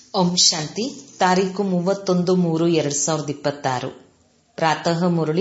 ಓಂ ಶಾಂತಿ ತಾರೀಕು ಮೂವತ್ತೊಂದು ಮೂರು ಎರಡ್ ಸಾವಿರದ ಇಪ್ಪತ್ತಾರು ಪ್ರಾತಃ ಮುರಳಿ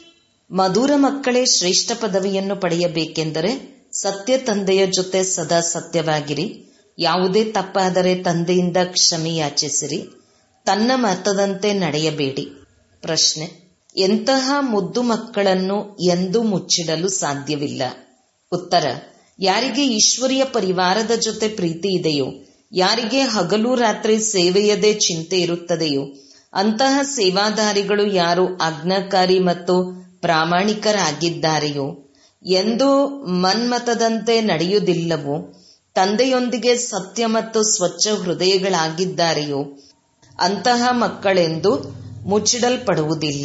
ಮಧುರ ಮಕ್ಕಳೇ ಶ್ರೇಷ್ಠ ಪದವಿಯನ್ನು ಪಡೆಯಬೇಕೆಂದರೆ ಸತ್ಯ ತಂದೆಯ ಜೊತೆ ಸದಾ ಸತ್ಯವಾಗಿರಿ ಯಾವುದೇ ತಪ್ಪಾದರೆ ತಂದೆಯಿಂದ ಕ್ಷಮೆ ಯಾಚಿಸಿರಿ ತನ್ನ ಮತದಂತೆ ನಡೆಯಬೇಡಿ ಪ್ರಶ್ನೆ ಎಂತಹ ಮುದ್ದು ಮಕ್ಕಳನ್ನು ಎಂದೂ ಮುಚ್ಚಿಡಲು ಸಾಧ್ಯವಿಲ್ಲ ಉತ್ತರ ಯಾರಿಗೆ ಈಶ್ವರಿಯ ಪರಿವಾರದ ಜೊತೆ ಪ್ರೀತಿ ಇದೆಯೋ ಯಾರಿಗೆ ಹಗಲು ರಾತ್ರಿ ಸೇವೆಯದೇ ಚಿಂತೆ ಇರುತ್ತದೆಯೋ ಅಂತಹ ಸೇವಾದಾರಿಗಳು ಯಾರು ಆಜ್ಞಾಕಾರಿ ಮತ್ತು ಪ್ರಾಮಾಣಿಕರಾಗಿದ್ದಾರೆಯೋ ಎಂದು ಮನ್ಮತದಂತೆ ನಡೆಯುವುದಿಲ್ಲವೋ ತಂದೆಯೊಂದಿಗೆ ಸತ್ಯ ಮತ್ತು ಸ್ವಚ್ಛ ಹೃದಯಗಳಾಗಿದ್ದಾರೆಯೋ ಅಂತಹ ಮಕ್ಕಳೆಂದು ಮುಚ್ಚಿಡಲ್ಪಡುವುದಿಲ್ಲ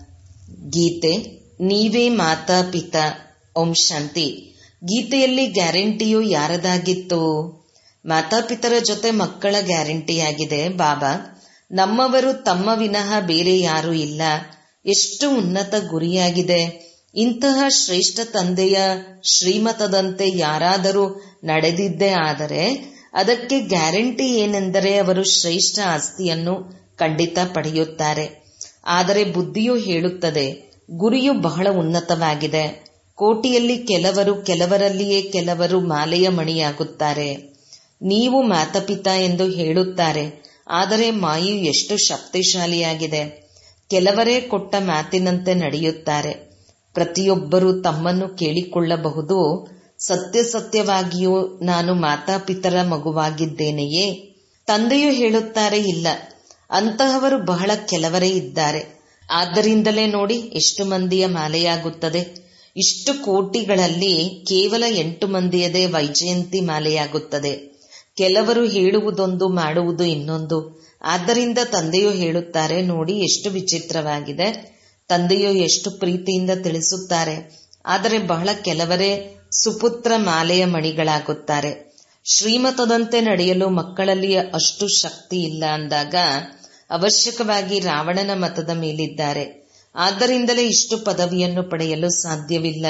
ಗೀತೆ ನೀವೇ ಮಾತಾ ಪಿತಾ ಓಂ ಶಾಂತಿ ಗೀತೆಯಲ್ಲಿ ಗ್ಯಾರಂಟಿಯು ಯಾರದಾಗಿತ್ತು ಮಾತಾಪಿತರ ಜೊತೆ ಮಕ್ಕಳ ಗ್ಯಾರಂಟಿಯಾಗಿದೆ ಬಾಬಾ ನಮ್ಮವರು ತಮ್ಮ ವಿನಃ ಬೇರೆ ಯಾರೂ ಇಲ್ಲ ಎಷ್ಟು ಉನ್ನತ ಗುರಿಯಾಗಿದೆ ಇಂತಹ ಶ್ರೇಷ್ಠ ತಂದೆಯ ಶ್ರೀಮತದಂತೆ ಯಾರಾದರೂ ನಡೆದಿದ್ದೇ ಆದರೆ ಅದಕ್ಕೆ ಗ್ಯಾರಂಟಿ ಏನೆಂದರೆ ಅವರು ಶ್ರೇಷ್ಠ ಆಸ್ತಿಯನ್ನು ಖಂಡಿತ ಪಡೆಯುತ್ತಾರೆ ಆದರೆ ಬುದ್ಧಿಯು ಹೇಳುತ್ತದೆ ಗುರಿಯು ಬಹಳ ಉನ್ನತವಾಗಿದೆ ಕೋಟಿಯಲ್ಲಿ ಕೆಲವರು ಕೆಲವರಲ್ಲಿಯೇ ಕೆಲವರು ಮಾಲೆಯ ಮಣಿಯಾಗುತ್ತಾರೆ ನೀವು ಮಾತಪಿತ ಎಂದು ಹೇಳುತ್ತಾರೆ ಆದರೆ ಮಾಯು ಎಷ್ಟು ಶಕ್ತಿಶಾಲಿಯಾಗಿದೆ ಕೆಲವರೇ ಕೊಟ್ಟ ಮಾತಿನಂತೆ ನಡೆಯುತ್ತಾರೆ ಪ್ರತಿಯೊಬ್ಬರೂ ತಮ್ಮನ್ನು ಕೇಳಿಕೊಳ್ಳಬಹುದು ಸತ್ಯ ಸತ್ಯವಾಗಿಯೂ ನಾನು ಮಾತಾಪಿತರ ಮಗುವಾಗಿದ್ದೇನೆಯೇ ತಂದೆಯು ಹೇಳುತ್ತಾರೆ ಇಲ್ಲ ಅಂತಹವರು ಬಹಳ ಕೆಲವರೇ ಇದ್ದಾರೆ ಆದ್ದರಿಂದಲೇ ನೋಡಿ ಎಷ್ಟು ಮಂದಿಯ ಮಾಲೆಯಾಗುತ್ತದೆ ಇಷ್ಟು ಕೋಟಿಗಳಲ್ಲಿ ಕೇವಲ ಎಂಟು ಮಂದಿಯದೇ ವೈಜಯಂತಿ ಮಾಲೆಯಾಗುತ್ತದೆ ಕೆಲವರು ಹೇಳುವುದೊಂದು ಮಾಡುವುದು ಇನ್ನೊಂದು ಆದ್ದರಿಂದ ತಂದೆಯು ಹೇಳುತ್ತಾರೆ ನೋಡಿ ಎಷ್ಟು ವಿಚಿತ್ರವಾಗಿದೆ ತಂದೆಯು ಎಷ್ಟು ಪ್ರೀತಿಯಿಂದ ತಿಳಿಸುತ್ತಾರೆ ಆದರೆ ಬಹಳ ಕೆಲವರೇ ಸುಪುತ್ರ ಮಾಲೆಯ ಮಣಿಗಳಾಗುತ್ತಾರೆ ಶ್ರೀಮತದಂತೆ ನಡೆಯಲು ಮಕ್ಕಳಲ್ಲಿ ಅಷ್ಟು ಶಕ್ತಿ ಇಲ್ಲ ಅಂದಾಗ ಅವಶ್ಯಕವಾಗಿ ರಾವಣನ ಮತದ ಮೇಲಿದ್ದಾರೆ ಆದ್ದರಿಂದಲೇ ಇಷ್ಟು ಪದವಿಯನ್ನು ಪಡೆಯಲು ಸಾಧ್ಯವಿಲ್ಲ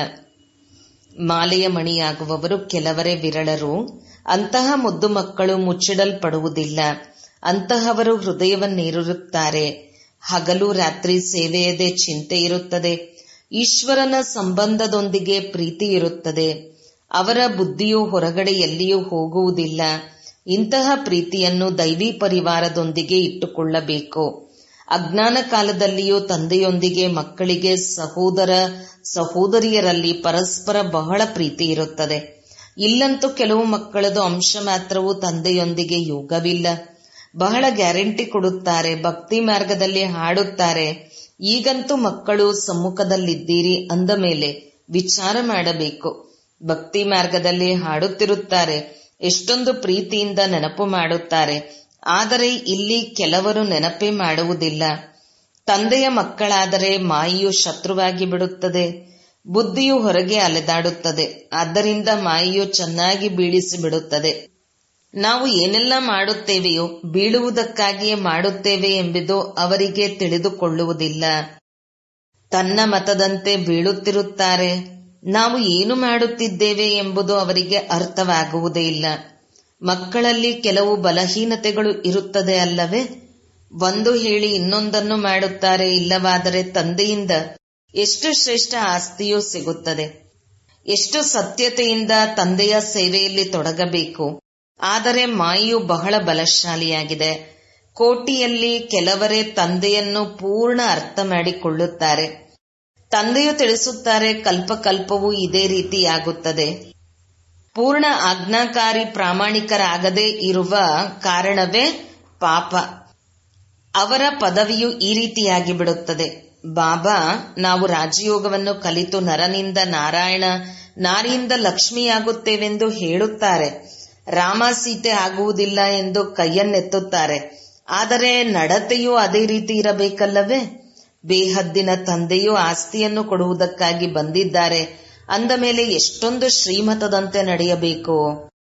ಮಾಲೆಯ ಮಣಿಯಾಗುವವರು ಕೆಲವರೇ ವಿರಳರು ಅಂತಹ ಮುದ್ದು ಮಕ್ಕಳು ಮುಚ್ಚಿಡಲ್ಪಡುವುದಿಲ್ಲ ಅಂತಹವರು ಹೃದಯವನ್ನೇರುತ್ತಾರೆ ಹಗಲು ರಾತ್ರಿ ಸೇವೆಯದೇ ಚಿಂತೆ ಇರುತ್ತದೆ ಈಶ್ವರನ ಸಂಬಂಧದೊಂದಿಗೆ ಪ್ರೀತಿ ಇರುತ್ತದೆ ಅವರ ಬುದ್ಧಿಯು ಹೊರಗಡೆ ಎಲ್ಲಿಯೂ ಹೋಗುವುದಿಲ್ಲ ಇಂತಹ ಪ್ರೀತಿಯನ್ನು ದೈವಿ ಪರಿವಾರದೊಂದಿಗೆ ಇಟ್ಟುಕೊಳ್ಳಬೇಕು ಅಜ್ಞಾನ ಕಾಲದಲ್ಲಿಯೂ ತಂದೆಯೊಂದಿಗೆ ಮಕ್ಕಳಿಗೆ ಸಹೋದರ ಸಹೋದರಿಯರಲ್ಲಿ ಪರಸ್ಪರ ಬಹಳ ಪ್ರೀತಿ ಇರುತ್ತದೆ ಇಲ್ಲಂತೂ ಕೆಲವು ಮಕ್ಕಳದು ಅಂಶ ಮಾತ್ರವೂ ತಂದೆಯೊಂದಿಗೆ ಯೋಗವಿಲ್ಲ ಬಹಳ ಗ್ಯಾರಂಟಿ ಕೊಡುತ್ತಾರೆ ಭಕ್ತಿ ಮಾರ್ಗದಲ್ಲಿ ಹಾಡುತ್ತಾರೆ ಈಗಂತೂ ಮಕ್ಕಳು ಸಮ್ಮುಖದಲ್ಲಿದ್ದೀರಿ ಅಂದ ಮೇಲೆ ವಿಚಾರ ಮಾಡಬೇಕು ಭಕ್ತಿ ಮಾರ್ಗದಲ್ಲಿ ಹಾಡುತ್ತಿರುತ್ತಾರೆ ಎಷ್ಟೊಂದು ಪ್ರೀತಿಯಿಂದ ನೆನಪು ಮಾಡುತ್ತಾರೆ ಆದರೆ ಇಲ್ಲಿ ಕೆಲವರು ನೆನಪೇ ಮಾಡುವುದಿಲ್ಲ ತಂದೆಯ ಮಕ್ಕಳಾದರೆ ಮಾಯಿಯು ಶತ್ರುವಾಗಿ ಬಿಡುತ್ತದೆ ಬುದ್ಧಿಯು ಹೊರಗೆ ಅಲೆದಾಡುತ್ತದೆ ಆದ್ದರಿಂದ ಮಾಯಿಯು ಚೆನ್ನಾಗಿ ಬೀಳಿಸಿ ಬಿಡುತ್ತದೆ ನಾವು ಏನೆಲ್ಲ ಮಾಡುತ್ತೇವೆಯೋ ಬೀಳುವುದಕ್ಕಾಗಿಯೇ ಮಾಡುತ್ತೇವೆ ಎಂಬುದು ಅವರಿಗೆ ತಿಳಿದುಕೊಳ್ಳುವುದಿಲ್ಲ ತನ್ನ ಮತದಂತೆ ಬೀಳುತ್ತಿರುತ್ತಾರೆ ನಾವು ಏನು ಮಾಡುತ್ತಿದ್ದೇವೆ ಎಂಬುದು ಅವರಿಗೆ ಅರ್ಥವಾಗುವುದೇ ಇಲ್ಲ ಮಕ್ಕಳಲ್ಲಿ ಕೆಲವು ಬಲಹೀನತೆಗಳು ಇರುತ್ತದೆ ಅಲ್ಲವೇ ಒಂದು ಹೇಳಿ ಇನ್ನೊಂದನ್ನು ಮಾಡುತ್ತಾರೆ ಇಲ್ಲವಾದರೆ ತಂದೆಯಿಂದ ಎಷ್ಟು ಶ್ರೇಷ್ಠ ಆಸ್ತಿಯೂ ಸಿಗುತ್ತದೆ ಎಷ್ಟು ಸತ್ಯತೆಯಿಂದ ತಂದೆಯ ಸೇವೆಯಲ್ಲಿ ತೊಡಗಬೇಕು ಆದರೆ ಮಾಯು ಬಹಳ ಬಲಶಾಲಿಯಾಗಿದೆ ಕೋಟಿಯಲ್ಲಿ ಕೆಲವರೇ ತಂದೆಯನ್ನು ಪೂರ್ಣ ಅರ್ಥ ಮಾಡಿಕೊಳ್ಳುತ್ತಾರೆ ತಂದೆಯು ತಿಳಿಸುತ್ತಾರೆ ಕಲ್ಪಕಲ್ಪವೂ ಇದೇ ರೀತಿಯಾಗುತ್ತದೆ ಪೂರ್ಣ ಆಜ್ಞಾಕಾರಿ ಪ್ರಾಮಾಣಿಕರಾಗದೇ ಇರುವ ಕಾರಣವೇ ಪಾಪ ಅವರ ಪದವಿಯು ಈ ರೀತಿಯಾಗಿ ಬಿಡುತ್ತದೆ ಬಾಬಾ ನಾವು ರಾಜಯೋಗವನ್ನು ಕಲಿತು ನರನಿಂದ ನಾರಾಯಣ ನಾರಿಯಿಂದ ಲಕ್ಷ್ಮಿಯಾಗುತ್ತೇವೆಂದು ಹೇಳುತ್ತಾರೆ ರಾಮ ಸೀತೆ ಆಗುವುದಿಲ್ಲ ಎಂದು ಕೈಯನ್ನೆತ್ತುತ್ತಾರೆ ಆದರೆ ನಡತೆಯೂ ಅದೇ ರೀತಿ ಇರಬೇಕಲ್ಲವೇ ಬೇಹದ್ದಿನ ತಂದೆಯು ಆಸ್ತಿಯನ್ನು ಕೊಡುವುದಕ್ಕಾಗಿ ಬಂದಿದ್ದಾರೆ ಅಂದ ಮೇಲೆ ಎಷ್ಟೊಂದು ಶ್ರೀಮತದಂತೆ ನಡೆಯಬೇಕು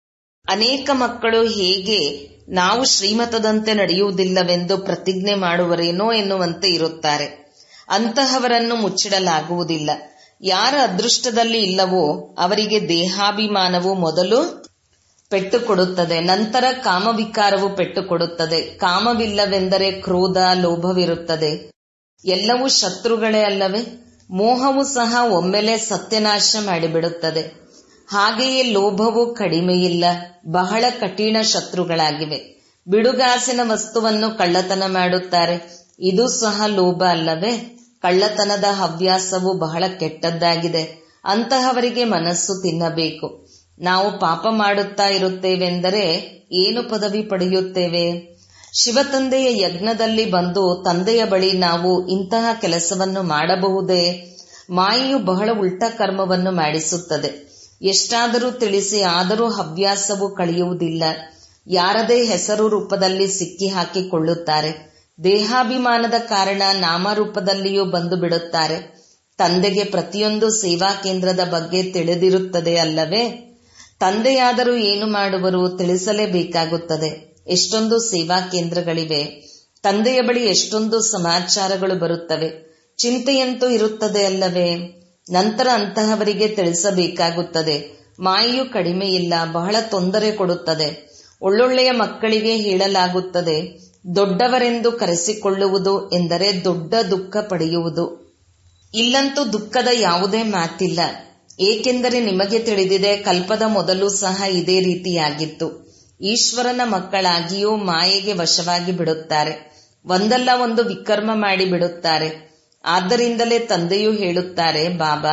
ಅನೇಕ ಮಕ್ಕಳು ಹೇಗೆ ನಾವು ಶ್ರೀಮತದಂತೆ ನಡೆಯುವುದಿಲ್ಲವೆಂದು ಪ್ರತಿಜ್ಞೆ ಮಾಡುವರೇನೋ ಎನ್ನುವಂತೆ ಇರುತ್ತಾರೆ ಅಂತಹವರನ್ನು ಮುಚ್ಚಿಡಲಾಗುವುದಿಲ್ಲ ಯಾರ ಅದೃಷ್ಟದಲ್ಲಿ ಇಲ್ಲವೋ ಅವರಿಗೆ ದೇಹಾಭಿಮಾನವು ಮೊದಲು ಪೆಟ್ಟು ಕೊಡುತ್ತದೆ ನಂತರ ಕಾಮವಿಕಾರವು ಪೆಟ್ಟು ಕೊಡುತ್ತದೆ ಕಾಮವಿಲ್ಲವೆಂದರೆ ಕ್ರೋಧ ಲೋಭವಿರುತ್ತದೆ ಎಲ್ಲವೂ ಶತ್ರುಗಳೇ ಅಲ್ಲವೇ ಮೋಹವು ಸಹ ಒಮ್ಮೆಲೆ ಸತ್ಯನಾಶ ಮಾಡಿಬಿಡುತ್ತದೆ ಹಾಗೆಯೇ ಲೋಭವು ಕಡಿಮೆಯಿಲ್ಲ ಬಹಳ ಕಠಿಣ ಶತ್ರುಗಳಾಗಿವೆ ಬಿಡುಗಾಸಿನ ವಸ್ತುವನ್ನು ಕಳ್ಳತನ ಮಾಡುತ್ತಾರೆ ಇದು ಸಹ ಲೋಭ ಅಲ್ಲವೇ ಕಳ್ಳತನದ ಹವ್ಯಾಸವು ಬಹಳ ಕೆಟ್ಟದ್ದಾಗಿದೆ ಅಂತಹವರಿಗೆ ಮನಸ್ಸು ತಿನ್ನಬೇಕು ನಾವು ಪಾಪ ಮಾಡುತ್ತಾ ಇರುತ್ತೇವೆಂದರೆ ಏನು ಪದವಿ ಪಡೆಯುತ್ತೇವೆ ಶಿವತಂದೆಯ ಯಜ್ಞದಲ್ಲಿ ಬಂದು ತಂದೆಯ ಬಳಿ ನಾವು ಇಂತಹ ಕೆಲಸವನ್ನು ಮಾಡಬಹುದೇ ಮಾಯೆಯು ಬಹಳ ಉಲ್ಟ ಕರ್ಮವನ್ನು ಮಾಡಿಸುತ್ತದೆ ಎಷ್ಟಾದರೂ ತಿಳಿಸಿ ಆದರೂ ಹವ್ಯಾಸವು ಕಳೆಯುವುದಿಲ್ಲ ಯಾರದೇ ಹೆಸರು ರೂಪದಲ್ಲಿ ಸಿಕ್ಕಿ ಹಾಕಿಕೊಳ್ಳುತ್ತಾರೆ ದೇಹಾಭಿಮಾನದ ಕಾರಣ ನಾಮರೂಪದಲ್ಲಿಯೂ ಬಂದು ಬಿಡುತ್ತಾರೆ ತಂದೆಗೆ ಪ್ರತಿಯೊಂದು ಸೇವಾ ಕೇಂದ್ರದ ಬಗ್ಗೆ ತಿಳಿದಿರುತ್ತದೆ ಅಲ್ಲವೇ ತಂದೆಯಾದರೂ ಏನು ಮಾಡುವರು ತಿಳಿಸಲೇಬೇಕಾಗುತ್ತದೆ ಎಷ್ಟೊಂದು ಸೇವಾ ಕೇಂದ್ರಗಳಿವೆ ತಂದೆಯ ಬಳಿ ಎಷ್ಟೊಂದು ಸಮಾಚಾರಗಳು ಬರುತ್ತವೆ ಚಿಂತೆಯಂತೂ ಇರುತ್ತದೆ ಅಲ್ಲವೇ ನಂತರ ಅಂತಹವರಿಗೆ ತಿಳಿಸಬೇಕಾಗುತ್ತದೆ ಮಾಯೆಯು ಕಡಿಮೆ ಇಲ್ಲ ಬಹಳ ತೊಂದರೆ ಕೊಡುತ್ತದೆ ಒಳ್ಳೊಳ್ಳೆಯ ಮಕ್ಕಳಿಗೆ ಹೇಳಲಾಗುತ್ತದೆ ದೊಡ್ಡವರೆಂದು ಕರೆಸಿಕೊಳ್ಳುವುದು ಎಂದರೆ ದೊಡ್ಡ ದುಃಖ ಪಡೆಯುವುದು ಇಲ್ಲಂತೂ ದುಃಖದ ಯಾವುದೇ ಮಾತಿಲ್ಲ ಏಕೆಂದರೆ ನಿಮಗೆ ತಿಳಿದಿದೆ ಕಲ್ಪದ ಮೊದಲು ಸಹ ಇದೇ ರೀತಿಯಾಗಿತ್ತು ಈಶ್ವರನ ಮಕ್ಕಳಾಗಿಯೂ ಮಾಯೆಗೆ ವಶವಾಗಿ ಬಿಡುತ್ತಾರೆ ಒಂದಲ್ಲ ಒಂದು ವಿಕರ್ಮ ಮಾಡಿ ಬಿಡುತ್ತಾರೆ ಆದ್ದರಿಂದಲೇ ತಂದೆಯು ಹೇಳುತ್ತಾರೆ ಬಾಬಾ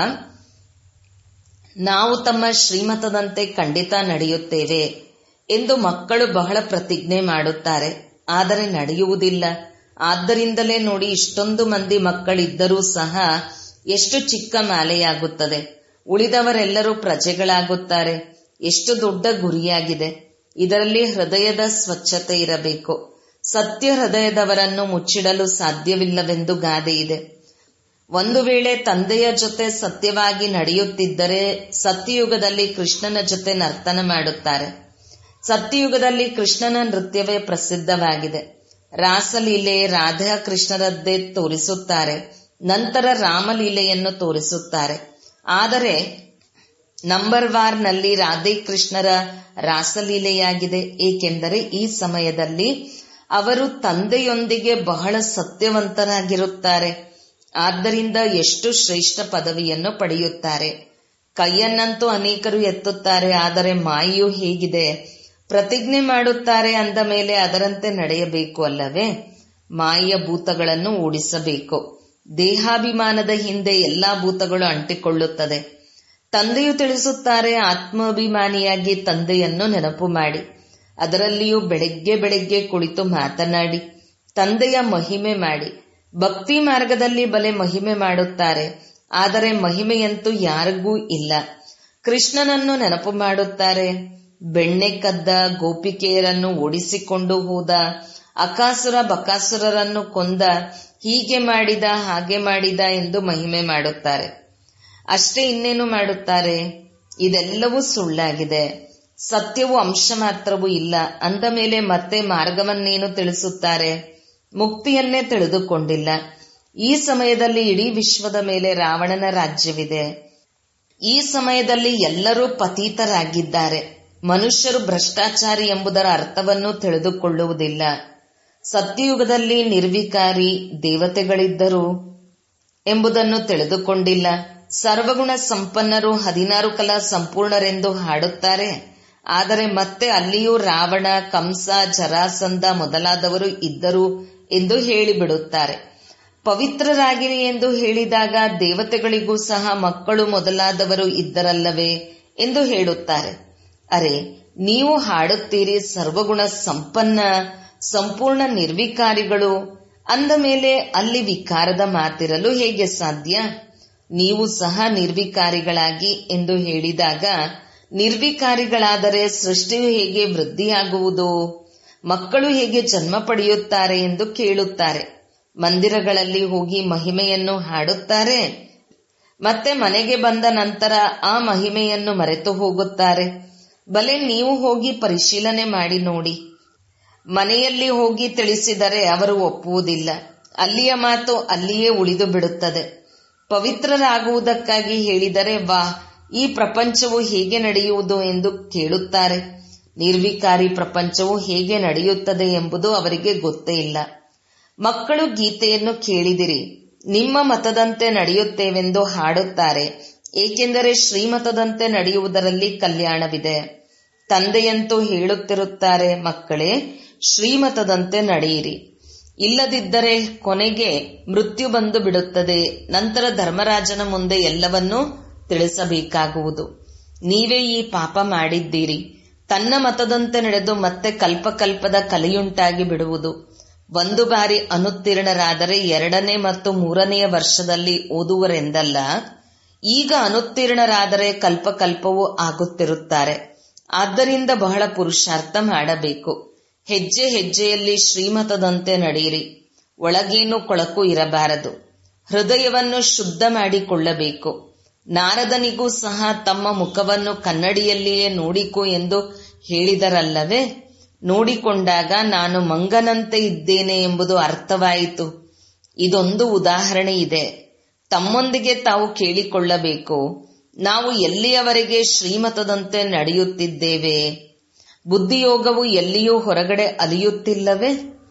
ನಾವು ತಮ್ಮ ಶ್ರೀಮತದಂತೆ ಖಂಡಿತ ನಡೆಯುತ್ತೇವೆ ಎಂದು ಮಕ್ಕಳು ಬಹಳ ಪ್ರತಿಜ್ಞೆ ಮಾಡುತ್ತಾರೆ ಆದರೆ ನಡೆಯುವುದಿಲ್ಲ ಆದ್ದರಿಂದಲೇ ನೋಡಿ ಇಷ್ಟೊಂದು ಮಂದಿ ಮಕ್ಕಳಿದ್ದರೂ ಸಹ ಎಷ್ಟು ಚಿಕ್ಕ ಮಾಲೆಯಾಗುತ್ತದೆ ಉಳಿದವರೆಲ್ಲರೂ ಪ್ರಜೆಗಳಾಗುತ್ತಾರೆ ಎಷ್ಟು ದೊಡ್ಡ ಗುರಿಯಾಗಿದೆ ಇದರಲ್ಲಿ ಹೃದಯದ ಸ್ವಚ್ಛತೆ ಇರಬೇಕು ಸತ್ಯ ಹೃದಯದವರನ್ನು ಮುಚ್ಚಿಡಲು ಸಾಧ್ಯವಿಲ್ಲವೆಂದು ಗಾದೆ ಇದೆ ಒಂದು ವೇಳೆ ತಂದೆಯ ಜೊತೆ ಸತ್ಯವಾಗಿ ನಡೆಯುತ್ತಿದ್ದರೆ ಸತ್ಯಯುಗದಲ್ಲಿ ಕೃಷ್ಣನ ಜೊತೆ ನರ್ತನ ಮಾಡುತ್ತಾರೆ ಸತ್ಯಯುಗದಲ್ಲಿ ಕೃಷ್ಣನ ನೃತ್ಯವೇ ಪ್ರಸಿದ್ಧವಾಗಿದೆ ರಾಸಲೀಲೆ ರಾಧಾ ಕೃಷ್ಣರದ್ದೇ ತೋರಿಸುತ್ತಾರೆ ನಂತರ ರಾಮಲೀಲೆಯನ್ನು ತೋರಿಸುತ್ತಾರೆ ಆದರೆ ನಂಬರ್ ವಾರ್ನಲ್ಲಿ ರಾಧೆ ಕೃಷ್ಣರ ರಾಸಲೀಲೆಯಾಗಿದೆ ಏಕೆಂದರೆ ಈ ಸಮಯದಲ್ಲಿ ಅವರು ತಂದೆಯೊಂದಿಗೆ ಬಹಳ ಸತ್ಯವಂತರಾಗಿರುತ್ತಾರೆ ಆದ್ದರಿಂದ ಎಷ್ಟು ಶ್ರೇಷ್ಠ ಪದವಿಯನ್ನು ಪಡೆಯುತ್ತಾರೆ ಕೈಯನ್ನಂತೂ ಅನೇಕರು ಎತ್ತುತ್ತಾರೆ ಆದರೆ ಮಾಯೆಯು ಹೇಗಿದೆ ಪ್ರತಿಜ್ಞೆ ಮಾಡುತ್ತಾರೆ ಅಂದ ಮೇಲೆ ಅದರಂತೆ ನಡೆಯಬೇಕು ಅಲ್ಲವೇ ಮಾಯೆಯ ಭೂತಗಳನ್ನು ಓಡಿಸಬೇಕು ದೇಹಾಭಿಮಾನದ ಹಿಂದೆ ಎಲ್ಲಾ ಭೂತಗಳು ಅಂಟಿಕೊಳ್ಳುತ್ತದೆ ತಂದೆಯು ತಿಳಿಸುತ್ತಾರೆ ಆತ್ಮಾಭಿಮಾನಿಯಾಗಿ ತಂದೆಯನ್ನು ನೆನಪು ಮಾಡಿ ಅದರಲ್ಲಿಯೂ ಬೆಳಗ್ಗೆ ಬೆಳಗ್ಗೆ ಕುಳಿತು ಮಾತನಾಡಿ ತಂದೆಯ ಮಹಿಮೆ ಮಾಡಿ ಭಕ್ತಿ ಮಾರ್ಗದಲ್ಲಿ ಬಲೆ ಮಹಿಮೆ ಮಾಡುತ್ತಾರೆ ಆದರೆ ಮಹಿಮೆಯಂತೂ ಯಾರಿಗೂ ಇಲ್ಲ ಕೃಷ್ಣನನ್ನು ನೆನಪು ಮಾಡುತ್ತಾರೆ ಬೆಣ್ಣೆ ಕದ್ದ ಗೋಪಿಕೆಯರನ್ನು ಓಡಿಸಿಕೊಂಡು ಹೋದ ಅಕಾಸುರ ಬಕಾಸುರರನ್ನು ಕೊಂದ ಹೀಗೆ ಮಾಡಿದ ಹಾಗೆ ಮಾಡಿದ ಎಂದು ಮಹಿಮೆ ಮಾಡುತ್ತಾರೆ ಅಷ್ಟೇ ಇನ್ನೇನು ಮಾಡುತ್ತಾರೆ ಇದೆಲ್ಲವೂ ಸುಳ್ಳಾಗಿದೆ ಸತ್ಯವು ಅಂಶ ಮಾತ್ರವೂ ಇಲ್ಲ ಅಂದ ಮೇಲೆ ಮತ್ತೆ ಮಾರ್ಗವನ್ನೇನು ತಿಳಿಸುತ್ತಾರೆ ಮುಕ್ತಿಯನ್ನೇ ತಿಳಿದುಕೊಂಡಿಲ್ಲ ಈ ಸಮಯದಲ್ಲಿ ಇಡೀ ವಿಶ್ವದ ಮೇಲೆ ರಾವಣನ ರಾಜ್ಯವಿದೆ ಈ ಸಮಯದಲ್ಲಿ ಎಲ್ಲರೂ ಪತೀತರಾಗಿದ್ದಾರೆ ಮನುಷ್ಯರು ಭ್ರಷ್ಟಾಚಾರಿ ಎಂಬುದರ ಅರ್ಥವನ್ನು ತಿಳಿದುಕೊಳ್ಳುವುದಿಲ್ಲ ಸತ್ಯಯುಗದಲ್ಲಿ ನಿರ್ವಿಕಾರಿ ದೇವತೆಗಳಿದ್ದರು ಎಂಬುದನ್ನು ತಿಳಿದುಕೊಂಡಿಲ್ಲ ಸರ್ವಗುಣ ಸಂಪನ್ನರು ಹದಿನಾರು ಕಲಾ ಸಂಪೂರ್ಣರೆಂದು ಹಾಡುತ್ತಾರೆ ಆದರೆ ಮತ್ತೆ ಅಲ್ಲಿಯೂ ರಾವಣ ಕಂಸ ಜರಾಸಂಧ ಮೊದಲಾದವರು ಇದ್ದರು ಎಂದು ಹೇಳಿಬಿಡುತ್ತಾರೆ ಪವಿತ್ರರಾಗಿರಿ ಎಂದು ಹೇಳಿದಾಗ ದೇವತೆಗಳಿಗೂ ಸಹ ಮಕ್ಕಳು ಮೊದಲಾದವರು ಇದ್ದರಲ್ಲವೇ ಎಂದು ಹೇಳುತ್ತಾರೆ ಅರೆ ನೀವು ಹಾಡುತ್ತೀರಿ ಸರ್ವಗುಣ ಸಂಪನ್ನ ಸಂಪೂರ್ಣ ನಿರ್ವಿಕಾರಿಗಳು ಅಂದ ಮೇಲೆ ಅಲ್ಲಿ ವಿಕಾರದ ಮಾತಿರಲು ಹೇಗೆ ಸಾಧ್ಯ ನೀವು ಸಹ ನಿರ್ವಿಕಾರಿಗಳಾಗಿ ಎಂದು ಹೇಳಿದಾಗ ನಿರ್ವಿಕಾರಿಗಳಾದರೆ ಸೃಷ್ಟಿಯು ಹೇಗೆ ವೃದ್ಧಿಯಾಗುವುದು ಮಕ್ಕಳು ಹೇಗೆ ಜನ್ಮ ಪಡೆಯುತ್ತಾರೆ ಎಂದು ಕೇಳುತ್ತಾರೆ ಮಂದಿರಗಳಲ್ಲಿ ಹೋಗಿ ಮಹಿಮೆಯನ್ನು ಹಾಡುತ್ತಾರೆ ಮತ್ತೆ ಮನೆಗೆ ಬಂದ ನಂತರ ಆ ಮಹಿಮೆಯನ್ನು ಮರೆತು ಹೋಗುತ್ತಾರೆ ಬಲೆ ನೀವು ಹೋಗಿ ಪರಿಶೀಲನೆ ಮಾಡಿ ನೋಡಿ ಮನೆಯಲ್ಲಿ ಹೋಗಿ ತಿಳಿಸಿದರೆ ಅವರು ಒಪ್ಪುವುದಿಲ್ಲ ಅಲ್ಲಿಯ ಮಾತು ಅಲ್ಲಿಯೇ ಉಳಿದು ಬಿಡುತ್ತದೆ ಪವಿತ್ರರಾಗುವುದಕ್ಕಾಗಿ ಹೇಳಿದರೆ ವಾ ಈ ಪ್ರಪಂಚವು ಹೇಗೆ ನಡೆಯುವುದು ಎಂದು ಕೇಳುತ್ತಾರೆ ನಿರ್ವಿಕಾರಿ ಪ್ರಪಂಚವು ಹೇಗೆ ನಡೆಯುತ್ತದೆ ಎಂಬುದು ಅವರಿಗೆ ಗೊತ್ತೇ ಇಲ್ಲ ಮಕ್ಕಳು ಗೀತೆಯನ್ನು ಕೇಳಿದಿರಿ ನಿಮ್ಮ ಮತದಂತೆ ನಡೆಯುತ್ತೇವೆಂದು ಹಾಡುತ್ತಾರೆ ಏಕೆಂದರೆ ಶ್ರೀಮತದಂತೆ ನಡೆಯುವುದರಲ್ಲಿ ಕಲ್ಯಾಣವಿದೆ ತಂದೆಯಂತೂ ಹೇಳುತ್ತಿರುತ್ತಾರೆ ಮಕ್ಕಳೇ ಶ್ರೀಮತದಂತೆ ನಡೆಯಿರಿ ಇಲ್ಲದಿದ್ದರೆ ಕೊನೆಗೆ ಮೃತ್ಯು ಬಂದು ಬಿಡುತ್ತದೆ ನಂತರ ಧರ್ಮರಾಜನ ಮುಂದೆ ಎಲ್ಲವನ್ನೂ ತಿಳಿಸಬೇಕಾಗುವುದು ನೀವೇ ಈ ಪಾಪ ಮಾಡಿದ್ದೀರಿ ತನ್ನ ಮತದಂತೆ ನಡೆದು ಮತ್ತೆ ಕಲ್ಪಕಲ್ಪದ ಕಲೆಯುಂಟಾಗಿ ಬಿಡುವುದು ಒಂದು ಬಾರಿ ಅನುತ್ತೀರ್ಣರಾದರೆ ಎರಡನೇ ಮತ್ತು ಮೂರನೆಯ ವರ್ಷದಲ್ಲಿ ಓದುವರೆಂದಲ್ಲ ಈಗ ಅನುತ್ತೀರ್ಣರಾದರೆ ಕಲ್ಪಕಲ್ಪವೂ ಆಗುತ್ತಿರುತ್ತಾರೆ ಆದ್ದರಿಂದ ಬಹಳ ಪುರುಷಾರ್ಥ ಮಾಡಬೇಕು ಹೆಜ್ಜೆ ಹೆಜ್ಜೆಯಲ್ಲಿ ಶ್ರೀಮತದಂತೆ ನಡೆಯಿರಿ ಒಳಗೇನು ಕೊಳಕು ಇರಬಾರದು ಹೃದಯವನ್ನು ಶುದ್ಧ ಮಾಡಿಕೊಳ್ಳಬೇಕು ನಾರದನಿಗೂ ಸಹ ತಮ್ಮ ಮುಖವನ್ನು ಕನ್ನಡಿಯಲ್ಲಿಯೇ ನೋಡಿಕೊ ಎಂದು ಹೇಳಿದರಲ್ಲವೇ ನೋಡಿಕೊಂಡಾಗ ನಾನು ಮಂಗನಂತೆ ಇದ್ದೇನೆ ಎಂಬುದು ಅರ್ಥವಾಯಿತು ಇದೊಂದು ಉದಾಹರಣೆ ಇದೆ ತಮ್ಮೊಂದಿಗೆ ತಾವು ಕೇಳಿಕೊಳ್ಳಬೇಕು ನಾವು ಎಲ್ಲಿಯವರೆಗೆ ಶ್ರೀಮತದಂತೆ ನಡೆಯುತ್ತಿದ್ದೇವೆ ಬುದ್ಧಿಯೋಗವು ಎಲ್ಲಿಯೂ ಹೊರಗಡೆ ಅಲಿಯುತ್ತಿಲ್ಲವೇ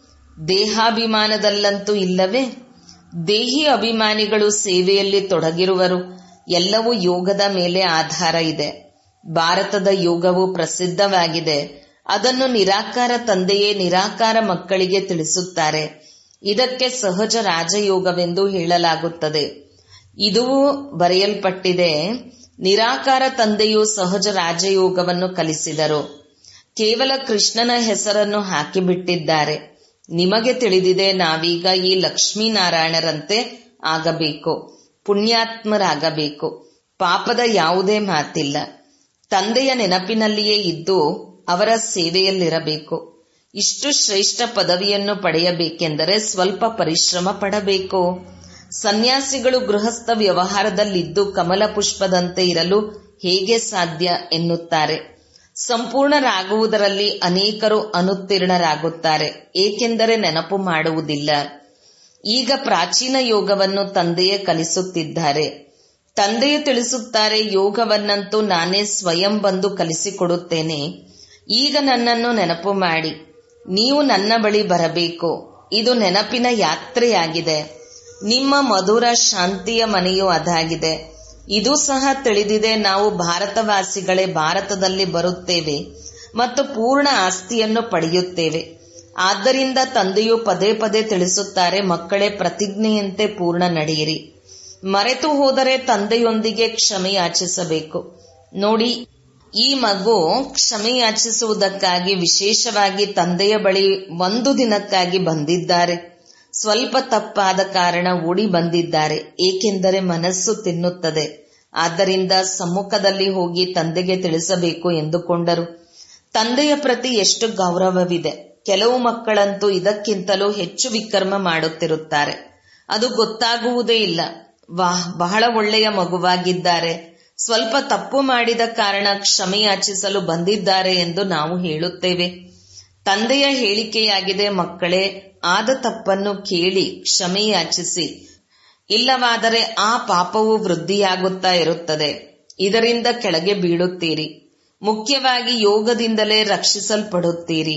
ದೇಹಾಭಿಮಾನದಲ್ಲಂತೂ ಇಲ್ಲವೇ ದೇಹಿ ಅಭಿಮಾನಿಗಳು ಸೇವೆಯಲ್ಲಿ ತೊಡಗಿರುವರು ಎಲ್ಲವೂ ಯೋಗದ ಮೇಲೆ ಆಧಾರ ಇದೆ ಭಾರತದ ಯೋಗವು ಪ್ರಸಿದ್ಧವಾಗಿದೆ ಅದನ್ನು ನಿರಾಕಾರ ತಂದೆಯೇ ನಿರಾಕಾರ ಮಕ್ಕಳಿಗೆ ತಿಳಿಸುತ್ತಾರೆ ಇದಕ್ಕೆ ಸಹಜ ರಾಜಯೋಗವೆಂದು ಹೇಳಲಾಗುತ್ತದೆ ಇದೂ ಬರೆಯಲ್ಪಟ್ಟಿದೆ ನಿರಾಕಾರ ತಂದೆಯು ಸಹಜ ರಾಜಯೋಗವನ್ನು ಕಲಿಸಿದರು ಕೇವಲ ಕೃಷ್ಣನ ಹೆಸರನ್ನು ಹಾಕಿಬಿಟ್ಟಿದ್ದಾರೆ ನಿಮಗೆ ತಿಳಿದಿದೆ ನಾವೀಗ ಈ ಲಕ್ಷ್ಮೀನಾರಾಯಣರಂತೆ ಆಗಬೇಕು ಪುಣ್ಯಾತ್ಮರಾಗಬೇಕು ಪಾಪದ ಯಾವುದೇ ಮಾತಿಲ್ಲ ತಂದೆಯ ನೆನಪಿನಲ್ಲಿಯೇ ಇದ್ದು ಅವರ ಸೇವೆಯಲ್ಲಿರಬೇಕು ಇಷ್ಟು ಶ್ರೇಷ್ಠ ಪದವಿಯನ್ನು ಪಡೆಯಬೇಕೆಂದರೆ ಸ್ವಲ್ಪ ಪರಿಶ್ರಮ ಪಡಬೇಕು ಸನ್ಯಾಸಿಗಳು ಗೃಹಸ್ಥ ವ್ಯವಹಾರದಲ್ಲಿದ್ದು ಕಮಲ ಪುಷ್ಪದಂತೆ ಇರಲು ಹೇಗೆ ಸಾಧ್ಯ ಎನ್ನುತ್ತಾರೆ ಸಂಪೂರ್ಣರಾಗುವುದರಲ್ಲಿ ಅನೇಕರು ಅನುತ್ತೀರ್ಣರಾಗುತ್ತಾರೆ ಏಕೆಂದರೆ ನೆನಪು ಮಾಡುವುದಿಲ್ಲ ಈಗ ಪ್ರಾಚೀನ ಯೋಗವನ್ನು ತಂದೆಯೇ ಕಲಿಸುತ್ತಿದ್ದಾರೆ ತಂದೆಯು ತಿಳಿಸುತ್ತಾರೆ ಯೋಗವನ್ನಂತೂ ನಾನೇ ಸ್ವಯಂ ಬಂದು ಕಲಿಸಿಕೊಡುತ್ತೇನೆ ಈಗ ನನ್ನನ್ನು ನೆನಪು ಮಾಡಿ ನೀವು ನನ್ನ ಬಳಿ ಬರಬೇಕು ಇದು ನೆನಪಿನ ಯಾತ್ರೆಯಾಗಿದೆ ನಿಮ್ಮ ಮಧುರ ಶಾಂತಿಯ ಮನೆಯೂ ಅದಾಗಿದೆ ಇದು ಸಹ ತಿಳಿದಿದೆ ನಾವು ಭಾರತವಾಸಿಗಳೇ ಭಾರತದಲ್ಲಿ ಬರುತ್ತೇವೆ ಮತ್ತು ಪೂರ್ಣ ಆಸ್ತಿಯನ್ನು ಪಡೆಯುತ್ತೇವೆ ಆದ್ದರಿಂದ ತಂದೆಯು ಪದೇ ಪದೇ ತಿಳಿಸುತ್ತಾರೆ ಮಕ್ಕಳೇ ಪ್ರತಿಜ್ಞೆಯಂತೆ ಪೂರ್ಣ ನಡೆಯಿರಿ ಮರೆತು ಹೋದರೆ ತಂದೆಯೊಂದಿಗೆ ಕ್ಷಮೆ ಯಾಚಿಸಬೇಕು ನೋಡಿ ಈ ಮಗು ಕ್ಷಮೆ ಯಾಚಿಸುವುದಕ್ಕಾಗಿ ವಿಶೇಷವಾಗಿ ತಂದೆಯ ಬಳಿ ಒಂದು ದಿನಕ್ಕಾಗಿ ಬಂದಿದ್ದಾರೆ ಸ್ವಲ್ಪ ತಪ್ಪಾದ ಕಾರಣ ಓಡಿ ಬಂದಿದ್ದಾರೆ ಏಕೆಂದರೆ ಮನಸ್ಸು ತಿನ್ನುತ್ತದೆ ಆದ್ದರಿಂದ ಸಮ್ಮುಖದಲ್ಲಿ ಹೋಗಿ ತಂದೆಗೆ ತಿಳಿಸಬೇಕು ಎಂದುಕೊಂಡರು ತಂದೆಯ ಪ್ರತಿ ಎಷ್ಟು ಗೌರವವಿದೆ ಕೆಲವು ಮಕ್ಕಳಂತೂ ಇದಕ್ಕಿಂತಲೂ ಹೆಚ್ಚು ವಿಕರ್ಮ ಮಾಡುತ್ತಿರುತ್ತಾರೆ ಅದು ಗೊತ್ತಾಗುವುದೇ ಇಲ್ಲ ವಾಹ್ ಬಹಳ ಒಳ್ಳೆಯ ಮಗುವಾಗಿದ್ದಾರೆ ಸ್ವಲ್ಪ ತಪ್ಪು ಮಾಡಿದ ಕಾರಣ ಕ್ಷಮೆ ಯಾಚಿಸಲು ಬಂದಿದ್ದಾರೆ ಎಂದು ನಾವು ಹೇಳುತ್ತೇವೆ ತಂದೆಯ ಹೇಳಿಕೆಯಾಗಿದೆ ಮಕ್ಕಳೇ ಆದ ತಪ್ಪನ್ನು ಕೇಳಿ ಕ್ಷಮೆ ಯಾಚಿಸಿ ಇಲ್ಲವಾದರೆ ಆ ಪಾಪವು ವೃದ್ಧಿಯಾಗುತ್ತಾ ಇರುತ್ತದೆ ಇದರಿಂದ ಕೆಳಗೆ ಬೀಳುತ್ತೀರಿ ಮುಖ್ಯವಾಗಿ ಯೋಗದಿಂದಲೇ ರಕ್ಷಿಸಲ್ಪಡುತ್ತೀರಿ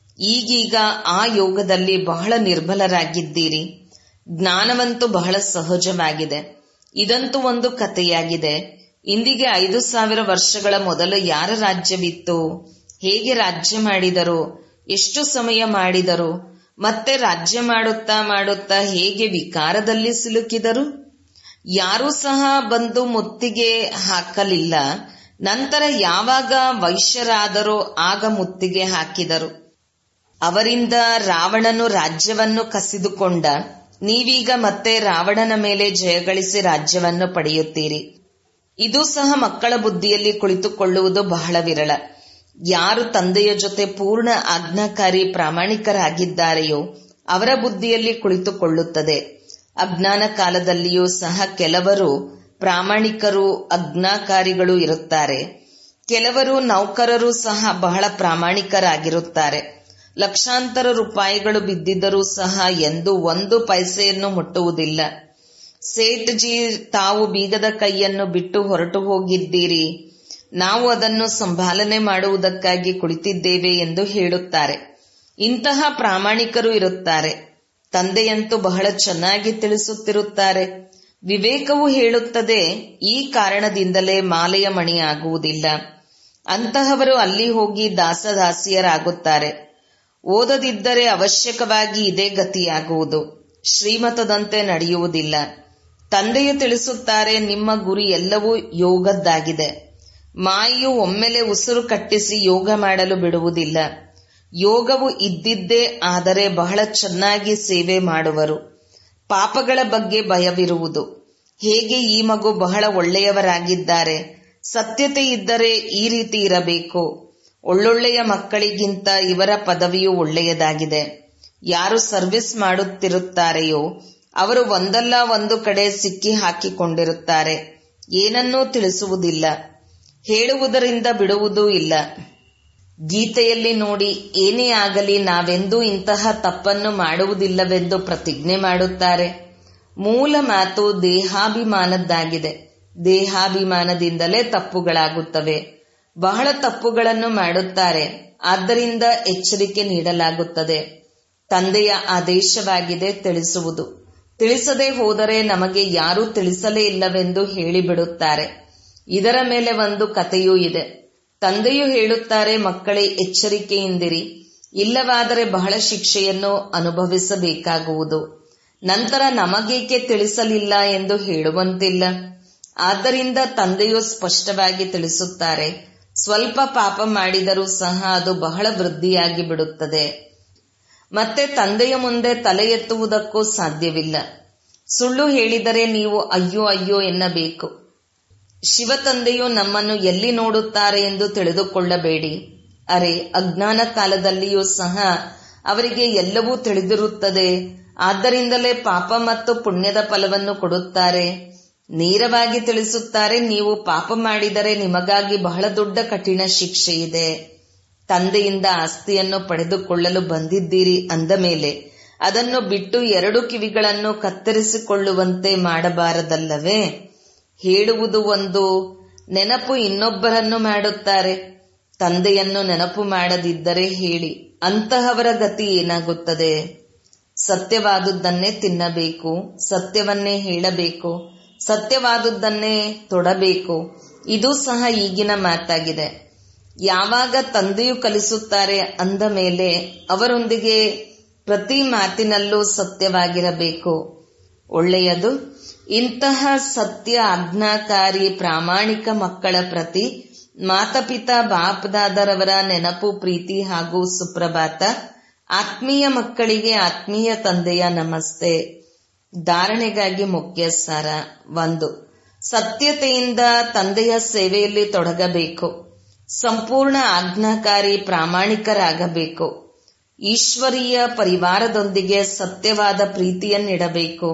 ಈಗೀಗ ಆ ಯೋಗದಲ್ಲಿ ಬಹಳ ನಿರ್ಬಲರಾಗಿದ್ದೀರಿ ಜ್ಞಾನವಂತೂ ಬಹಳ ಸಹಜವಾಗಿದೆ ಇದಂತೂ ಒಂದು ಕಥೆಯಾಗಿದೆ ಇಂದಿಗೆ ಐದು ಸಾವಿರ ವರ್ಷಗಳ ಮೊದಲು ಯಾರ ರಾಜ್ಯವಿತ್ತು ಹೇಗೆ ರಾಜ್ಯ ಮಾಡಿದರು ಎಷ್ಟು ಸಮಯ ಮಾಡಿದರು ಮತ್ತೆ ರಾಜ್ಯ ಮಾಡುತ್ತಾ ಮಾಡುತ್ತಾ ಹೇಗೆ ವಿಕಾರದಲ್ಲಿ ಸಿಲುಕಿದರು ಯಾರೂ ಸಹ ಬಂದು ಮುತ್ತಿಗೆ ಹಾಕಲಿಲ್ಲ ನಂತರ ಯಾವಾಗ ವೈಶ್ಯರಾದರೋ ಆಗ ಮುತ್ತಿಗೆ ಹಾಕಿದರು ಅವರಿಂದ ರಾವಣನು ರಾಜ್ಯವನ್ನು ಕಸಿದುಕೊಂಡ ನೀವೀಗ ಮತ್ತೆ ರಾವಣನ ಮೇಲೆ ಜಯಗಳಿಸಿ ರಾಜ್ಯವನ್ನು ಪಡೆಯುತ್ತೀರಿ ಇದು ಸಹ ಮಕ್ಕಳ ಬುದ್ಧಿಯಲ್ಲಿ ಕುಳಿತುಕೊಳ್ಳುವುದು ಬಹಳ ವಿರಳ ಯಾರು ತಂದೆಯ ಜೊತೆ ಪೂರ್ಣ ಆಜ್ಞಾಕಾರಿ ಪ್ರಾಮಾಣಿಕರಾಗಿದ್ದಾರೆಯೋ ಅವರ ಬುದ್ಧಿಯಲ್ಲಿ ಕುಳಿತುಕೊಳ್ಳುತ್ತದೆ ಅಜ್ಞಾನ ಕಾಲದಲ್ಲಿಯೂ ಸಹ ಕೆಲವರು ಪ್ರಾಮಾಣಿಕರು ಅಜ್ಞಾಕಾರಿಗಳು ಇರುತ್ತಾರೆ ಕೆಲವರು ನೌಕರರು ಸಹ ಬಹಳ ಪ್ರಾಮಾಣಿಕರಾಗಿರುತ್ತಾರೆ ಲಕ್ಷಾಂತರ ರೂಪಾಯಿಗಳು ಬಿದ್ದಿದ್ದರೂ ಸಹ ಎಂದು ಒಂದು ಪೈಸೆಯನ್ನು ಮುಟ್ಟುವುದಿಲ್ಲ ಸೇಠ್ ಜಿ ತಾವು ಬೀಗದ ಕೈಯನ್ನು ಬಿಟ್ಟು ಹೊರಟು ಹೋಗಿದ್ದೀರಿ ನಾವು ಅದನ್ನು ಸಂಭಾಲನೆ ಮಾಡುವುದಕ್ಕಾಗಿ ಕುಳಿತಿದ್ದೇವೆ ಎಂದು ಹೇಳುತ್ತಾರೆ ಇಂತಹ ಪ್ರಾಮಾಣಿಕರು ಇರುತ್ತಾರೆ ತಂದೆಯಂತೂ ಬಹಳ ಚೆನ್ನಾಗಿ ತಿಳಿಸುತ್ತಿರುತ್ತಾರೆ ವಿವೇಕವು ಹೇಳುತ್ತದೆ ಈ ಕಾರಣದಿಂದಲೇ ಮಾಲೆಯ ಮಣಿ ಆಗುವುದಿಲ್ಲ ಅಂತಹವರು ಅಲ್ಲಿ ಹೋಗಿ ದಾಸದಾಸಿಯರಾಗುತ್ತಾರೆ ಓದದಿದ್ದರೆ ಅವಶ್ಯಕವಾಗಿ ಇದೇ ಗತಿಯಾಗುವುದು ಶ್ರೀಮತದಂತೆ ನಡೆಯುವುದಿಲ್ಲ ತಂದೆಯು ತಿಳಿಸುತ್ತಾರೆ ನಿಮ್ಮ ಗುರಿ ಎಲ್ಲವೂ ಯೋಗದ್ದಾಗಿದೆ ಮಾಯೆಯು ಒಮ್ಮೆಲೆ ಉಸಿರು ಕಟ್ಟಿಸಿ ಯೋಗ ಮಾಡಲು ಬಿಡುವುದಿಲ್ಲ ಯೋಗವು ಇದ್ದಿದ್ದೇ ಆದರೆ ಬಹಳ ಚೆನ್ನಾಗಿ ಸೇವೆ ಮಾಡುವರು ಪಾಪಗಳ ಬಗ್ಗೆ ಭಯವಿರುವುದು ಹೇಗೆ ಈ ಮಗು ಬಹಳ ಒಳ್ಳೆಯವರಾಗಿದ್ದಾರೆ ಸತ್ಯತೆ ಇದ್ದರೆ ಈ ರೀತಿ ಇರಬೇಕು ಒಳ್ಳೊಳ್ಳೆಯ ಮಕ್ಕಳಿಗಿಂತ ಇವರ ಪದವಿಯು ಒಳ್ಳೆಯದಾಗಿದೆ ಯಾರು ಸರ್ವಿಸ್ ಮಾಡುತ್ತಿರುತ್ತಾರೆಯೋ ಅವರು ಒಂದಲ್ಲ ಒಂದು ಕಡೆ ಸಿಕ್ಕಿ ಹಾಕಿಕೊಂಡಿರುತ್ತಾರೆ ಏನನ್ನೂ ತಿಳಿಸುವುದಿಲ್ಲ ಹೇಳುವುದರಿಂದ ಬಿಡುವುದೂ ಇಲ್ಲ ಗೀತೆಯಲ್ಲಿ ನೋಡಿ ಏನೇ ಆಗಲಿ ನಾವೆಂದೂ ಇಂತಹ ತಪ್ಪನ್ನು ಮಾಡುವುದಿಲ್ಲವೆಂದು ಪ್ರತಿಜ್ಞೆ ಮಾಡುತ್ತಾರೆ ಮೂಲ ಮಾತು ದೇಹಾಭಿಮಾನದ್ದಾಗಿದೆ ದೇಹಾಭಿಮಾನದಿಂದಲೇ ತಪ್ಪುಗಳಾಗುತ್ತವೆ ಬಹಳ ತಪ್ಪುಗಳನ್ನು ಮಾಡುತ್ತಾರೆ ಆದ್ದರಿಂದ ಎಚ್ಚರಿಕೆ ನೀಡಲಾಗುತ್ತದೆ ತಂದೆಯ ಆದೇಶವಾಗಿದೆ ತಿಳಿಸುವುದು ತಿಳಿಸದೆ ಹೋದರೆ ನಮಗೆ ಯಾರೂ ತಿಳಿಸಲೇ ಇಲ್ಲವೆಂದು ಹೇಳಿಬಿಡುತ್ತಾರೆ ಇದರ ಮೇಲೆ ಒಂದು ಕಥೆಯೂ ಇದೆ ತಂದೆಯು ಹೇಳುತ್ತಾರೆ ಮಕ್ಕಳೇ ಎಚ್ಚರಿಕೆಯಿಂದಿರಿ ಇಲ್ಲವಾದರೆ ಬಹಳ ಶಿಕ್ಷೆಯನ್ನು ಅನುಭವಿಸಬೇಕಾಗುವುದು ನಂತರ ನಮಗೇಕೆ ತಿಳಿಸಲಿಲ್ಲ ಎಂದು ಹೇಳುವಂತಿಲ್ಲ ಆದ್ದರಿಂದ ತಂದೆಯು ಸ್ಪಷ್ಟವಾಗಿ ತಿಳಿಸುತ್ತಾರೆ ಸ್ವಲ್ಪ ಪಾಪ ಮಾಡಿದರೂ ಸಹ ಅದು ಬಹಳ ವೃದ್ಧಿಯಾಗಿ ಬಿಡುತ್ತದೆ ಮತ್ತೆ ತಂದೆಯ ಮುಂದೆ ತಲೆ ಎತ್ತುವುದಕ್ಕೂ ಸಾಧ್ಯವಿಲ್ಲ ಸುಳ್ಳು ಹೇಳಿದರೆ ನೀವು ಅಯ್ಯೋ ಅಯ್ಯೋ ಎನ್ನಬೇಕು ಶಿವ ತಂದೆಯು ನಮ್ಮನ್ನು ಎಲ್ಲಿ ನೋಡುತ್ತಾರೆ ಎಂದು ತಿಳಿದುಕೊಳ್ಳಬೇಡಿ ಅರೆ ಅಜ್ಞಾನ ಕಾಲದಲ್ಲಿಯೂ ಸಹ ಅವರಿಗೆ ಎಲ್ಲವೂ ತಿಳಿದಿರುತ್ತದೆ ಆದ್ದರಿಂದಲೇ ಪಾಪ ಮತ್ತು ಪುಣ್ಯದ ಫಲವನ್ನು ಕೊಡುತ್ತಾರೆ ನೇರವಾಗಿ ತಿಳಿಸುತ್ತಾರೆ ನೀವು ಪಾಪ ಮಾಡಿದರೆ ನಿಮಗಾಗಿ ಬಹಳ ದೊಡ್ಡ ಕಠಿಣ ಶಿಕ್ಷೆ ಇದೆ ತಂದೆಯಿಂದ ಆಸ್ತಿಯನ್ನು ಪಡೆದುಕೊಳ್ಳಲು ಬಂದಿದ್ದೀರಿ ಅಂದ ಮೇಲೆ ಅದನ್ನು ಬಿಟ್ಟು ಎರಡು ಕಿವಿಗಳನ್ನು ಕತ್ತರಿಸಿಕೊಳ್ಳುವಂತೆ ಮಾಡಬಾರದಲ್ಲವೇ ಹೇಳುವುದು ಒಂದು ನೆನಪು ಇನ್ನೊಬ್ಬರನ್ನು ಮಾಡುತ್ತಾರೆ ತಂದೆಯನ್ನು ನೆನಪು ಮಾಡದಿದ್ದರೆ ಹೇಳಿ ಅಂತಹವರ ಗತಿ ಏನಾಗುತ್ತದೆ ಸತ್ಯವಾದುದನ್ನೇ ತಿನ್ನಬೇಕು ಸತ್ಯವನ್ನೇ ಹೇಳಬೇಕು ಸತ್ಯವಾದುದನ್ನೇ ತೊಡಬೇಕು ಇದು ಸಹ ಈಗಿನ ಮಾತಾಗಿದೆ ಯಾವಾಗ ತಂದೆಯು ಕಲಿಸುತ್ತಾರೆ ಅಂದ ಮೇಲೆ ಅವರೊಂದಿಗೆ ಪ್ರತಿ ಮಾತಿನಲ್ಲೂ ಸತ್ಯವಾಗಿರಬೇಕು ಒಳ್ಳೆಯದು ಇಂತಹ ಸತ್ಯ ಆಜ್ಞಾಕಾರಿ ಪ್ರಾಮಾಣಿಕ ಮಕ್ಕಳ ಪ್ರತಿ ಮಾತಪಿತಾ ಬಾಪ್ದಾದರವರ ನೆನಪು ಪ್ರೀತಿ ಹಾಗೂ ಸುಪ್ರಭಾತ ಆತ್ಮೀಯ ಮಕ್ಕಳಿಗೆ ಆತ್ಮೀಯ ತಂದೆಯ ನಮಸ್ತೆ ಧಾರಣೆಗಾಗಿ ಮುಖ್ಯ ಸಾರ ಒಂದು ಸತ್ಯತೆಯಿಂದ ತಂದೆಯ ಸೇವೆಯಲ್ಲಿ ತೊಡಗಬೇಕು ಸಂಪೂರ್ಣ ಆಜ್ಞಾಕಾರಿ ಪ್ರಾಮಾಣಿಕರಾಗಬೇಕು ಈಶ್ವರೀಯ ಪರಿವಾರದೊಂದಿಗೆ ಸತ್ಯವಾದ ಪ್ರೀತಿಯನ್ನಿಡಬೇಕು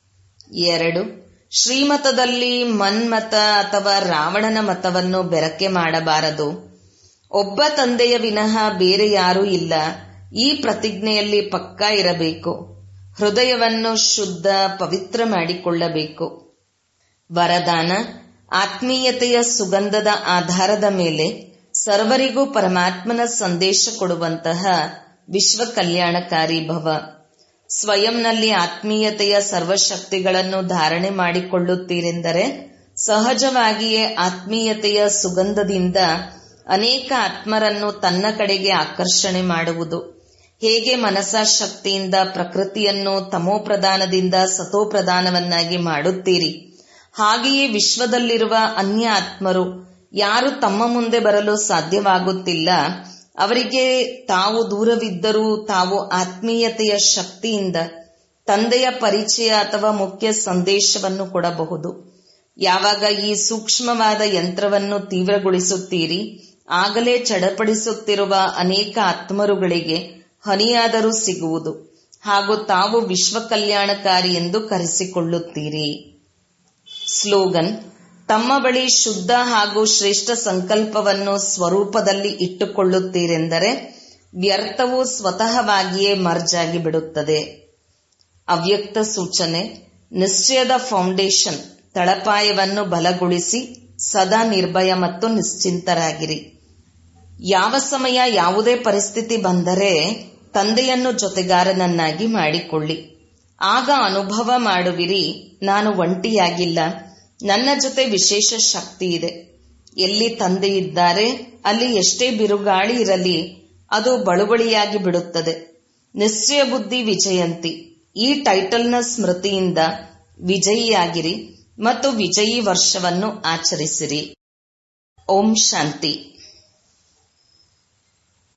ಎರಡು ಶ್ರೀಮತದಲ್ಲಿ ಮನ್ಮತ ಅಥವಾ ರಾವಣನ ಮತವನ್ನು ಬೆರಕೆ ಮಾಡಬಾರದು ಒಬ್ಬ ತಂದೆಯ ವಿನಃ ಬೇರೆ ಯಾರೂ ಇಲ್ಲ ಈ ಪ್ರತಿಜ್ಞೆಯಲ್ಲಿ ಪಕ್ಕಾ ಇರಬೇಕು ಹೃದಯವನ್ನು ಶುದ್ಧ ಪವಿತ್ರ ಮಾಡಿಕೊಳ್ಳಬೇಕು ವರದಾನ ಆತ್ಮೀಯತೆಯ ಸುಗಂಧದ ಆಧಾರದ ಮೇಲೆ ಸರ್ವರಿಗೂ ಪರಮಾತ್ಮನ ಸಂದೇಶ ಕೊಡುವಂತಹ ವಿಶ್ವ ಕಲ್ಯಾಣಕಾರಿ ಭವ ಸ್ವಯಂನಲ್ಲಿ ಆತ್ಮೀಯತೆಯ ಸರ್ವಶಕ್ತಿಗಳನ್ನು ಧಾರಣೆ ಮಾಡಿಕೊಳ್ಳುತ್ತೀರೆಂದರೆ ಸಹಜವಾಗಿಯೇ ಆತ್ಮೀಯತೆಯ ಸುಗಂಧದಿಂದ ಅನೇಕ ಆತ್ಮರನ್ನು ತನ್ನ ಕಡೆಗೆ ಆಕರ್ಷಣೆ ಮಾಡುವುದು ಹೇಗೆ ಮನಸಾಶಕ್ತಿಯಿಂದ ಪ್ರಕೃತಿಯನ್ನು ತಮೋಪ್ರಧಾನದಿಂದ ಸತೋಪ್ರಧಾನವನ್ನಾಗಿ ಮಾಡುತ್ತೀರಿ ಹಾಗೆಯೇ ವಿಶ್ವದಲ್ಲಿರುವ ಅನ್ಯ ಆತ್ಮರು ಯಾರು ತಮ್ಮ ಮುಂದೆ ಬರಲು ಸಾಧ್ಯವಾಗುತ್ತಿಲ್ಲ ಅವರಿಗೆ ತಾವು ದೂರವಿದ್ದರೂ ತಾವು ಆತ್ಮೀಯತೆಯ ಶಕ್ತಿಯಿಂದ ತಂದೆಯ ಪರಿಚಯ ಅಥವಾ ಮುಖ್ಯ ಸಂದೇಶವನ್ನು ಕೊಡಬಹುದು ಯಾವಾಗ ಈ ಸೂಕ್ಷ್ಮವಾದ ಯಂತ್ರವನ್ನು ತೀವ್ರಗೊಳಿಸುತ್ತೀರಿ ಆಗಲೇ ಚಡಪಡಿಸುತ್ತಿರುವ ಅನೇಕ ಆತ್ಮರುಗಳಿಗೆ ಹನಿಯಾದರೂ ಸಿಗುವುದು ಹಾಗೂ ತಾವು ವಿಶ್ವ ಕಲ್ಯಾಣಕಾರಿ ಎಂದು ಕರೆಸಿಕೊಳ್ಳುತ್ತೀರಿ ಸ್ಲೋಗನ್ ತಮ್ಮ ಬಳಿ ಶುದ್ಧ ಹಾಗೂ ಶ್ರೇಷ್ಠ ಸಂಕಲ್ಪವನ್ನು ಸ್ವರೂಪದಲ್ಲಿ ಇಟ್ಟುಕೊಳ್ಳುತ್ತೀರೆಂದರೆ ವ್ಯರ್ಥವು ಸ್ವತಃವಾಗಿಯೇ ಮರ್ಜಾಗಿ ಬಿಡುತ್ತದೆ ಅವ್ಯಕ್ತ ಸೂಚನೆ ನಿಶ್ಚಯದ ಫೌಂಡೇಶನ್ ತಳಪಾಯವನ್ನು ಬಲಗೊಳಿಸಿ ಸದಾ ನಿರ್ಭಯ ಮತ್ತು ನಿಶ್ಚಿಂತರಾಗಿರಿ ಯಾವ ಸಮಯ ಯಾವುದೇ ಪರಿಸ್ಥಿತಿ ಬಂದರೆ ತಂದೆಯನ್ನು ಜೊತೆಗಾರನನ್ನಾಗಿ ಮಾಡಿಕೊಳ್ಳಿ ಆಗ ಅನುಭವ ಮಾಡುವಿರಿ ನಾನು ಒಂಟಿಯಾಗಿಲ್ಲ ನನ್ನ ಜೊತೆ ವಿಶೇಷ ಶಕ್ತಿ ಇದೆ ಎಲ್ಲಿ ತಂದೆ ಇದ್ದಾರೆ ಅಲ್ಲಿ ಎಷ್ಟೇ ಬಿರುಗಾಳಿ ಇರಲಿ ಅದು ಬಳುವಳಿಯಾಗಿ ಬಿಡುತ್ತದೆ ನಿಶ್ಚಯ ಬುದ್ಧಿ ವಿಜಯಂತಿ ಈ ಟೈಟಲ್ನ ಸ್ಮೃತಿಯಿಂದ ವಿಜಯಿಯಾಗಿರಿ ಮತ್ತು ವಿಜಯಿ ವರ್ಷವನ್ನು ಆಚರಿಸಿರಿ ಓಂ ಶಾಂತಿ